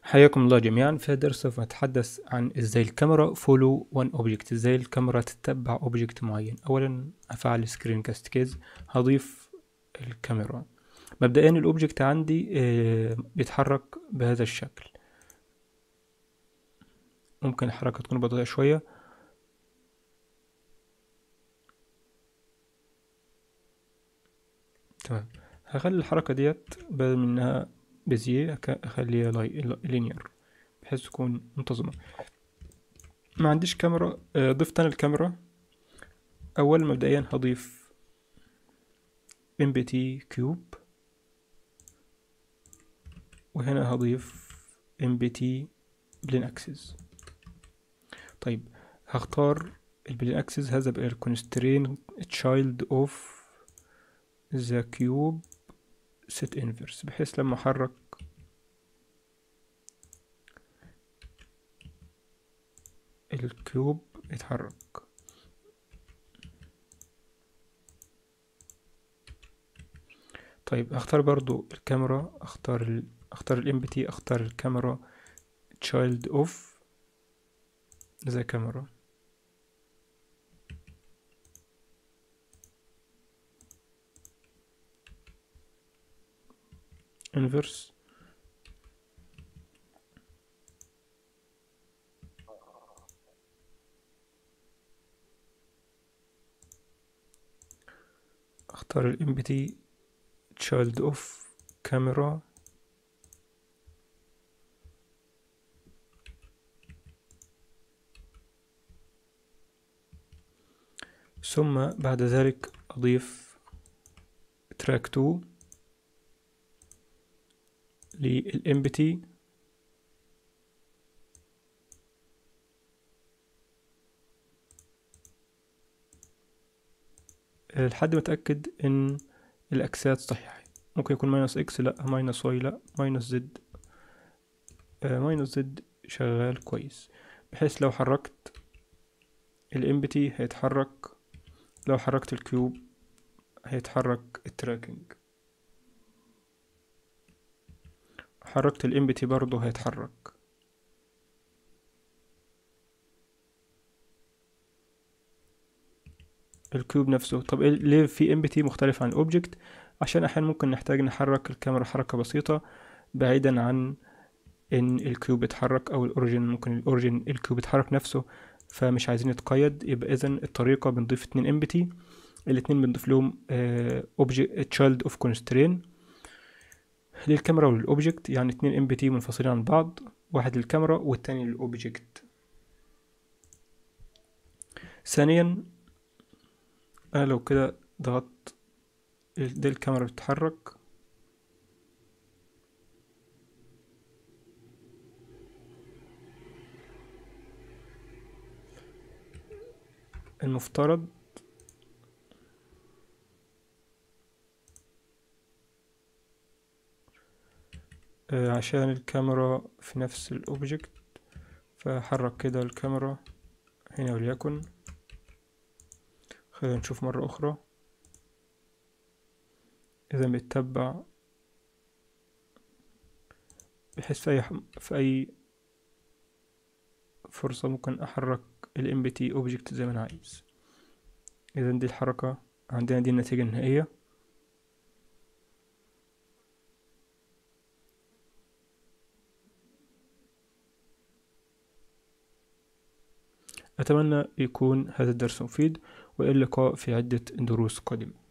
حياكم الله جميعا في درس سوف نتحدث عن ازاي الكاميرا فولو وان اوبجكت ازاي الكاميرا تتبع اوبجكت معين اولا افعل سكرين كاست كيز هضيف الكاميرا مبدئيا الاوبجكت عندي آه، بيتحرك بهذا الشكل ممكن الحركة تكون بطيئة شوية تمام هخلي الحركة ديت بدل منها بزيه اخليها لينير بحيث تكون منتظمة ما عنديش كاميرا آه، ضفت انا الكاميرا اول مبدئيا هضيف mbt كيوب وهنا هضيف mbt بلين اكسس طيب هختار البلين اكسس هذا بقى الكونسترين تشايلد اوف ذا كيوب set inverse بحيث لما احرك الكيوب يتحرك طيب اختار برضو الكاميرا اختار ال... اختار الامبتي اختار الكاميرا child of the camera inverse اختار الامبتي child of camera ثم بعد ذلك أضيف track 2 للامبتي لحد ما اتاكد ان الاكسات صحيحه ممكن يكون ماينس اكس لا ماينس واي لا ماينس زد ماينس زد شغال كويس بحيث لو حركت الامبتي هيتحرك لو حركت الكيوب هيتحرك التراكنج حركت الامبتي برضه هيتحرك الكيوب نفسه طب إيه- ليه في امبتي مختلف عن الاوبجكت عشان احيانا ممكن نحتاج نحرك الكاميرا حركة بسيطة بعيدا عن ان الكيوب يتحرك او الاوريجين ممكن الاوريجين الكيوب يتحرك نفسه فمش عايزين يتقيد يبقى اذا الطريقة بنضيف اتنين امبتي الاتنين بنضيف لهم اوبجكت تشايلد اوف كونسترين للكاميرا وللأوبجكت يعني اتنين ام بي تي منفصلين عن بعض واحد للكاميرا والتاني للأوبجكت ثانيا أنا لو كده ضغطت دي الكاميرا بتتحرك المفترض آه، عشان الكاميرا في نفس الأوبجكت فحرك كده الكاميرا هنا وليكن خلينا نشوف مرة أخرى إذا بيتبع بحيث في أي في أي فرصة ممكن أحرك ال MBT object زي ما أنا عايز إذا دي الحركة عندنا دي النتيجة النهائية أتمنى يكون هذا الدرس مفيد وإلى اللقاء في عدة دروس قادمة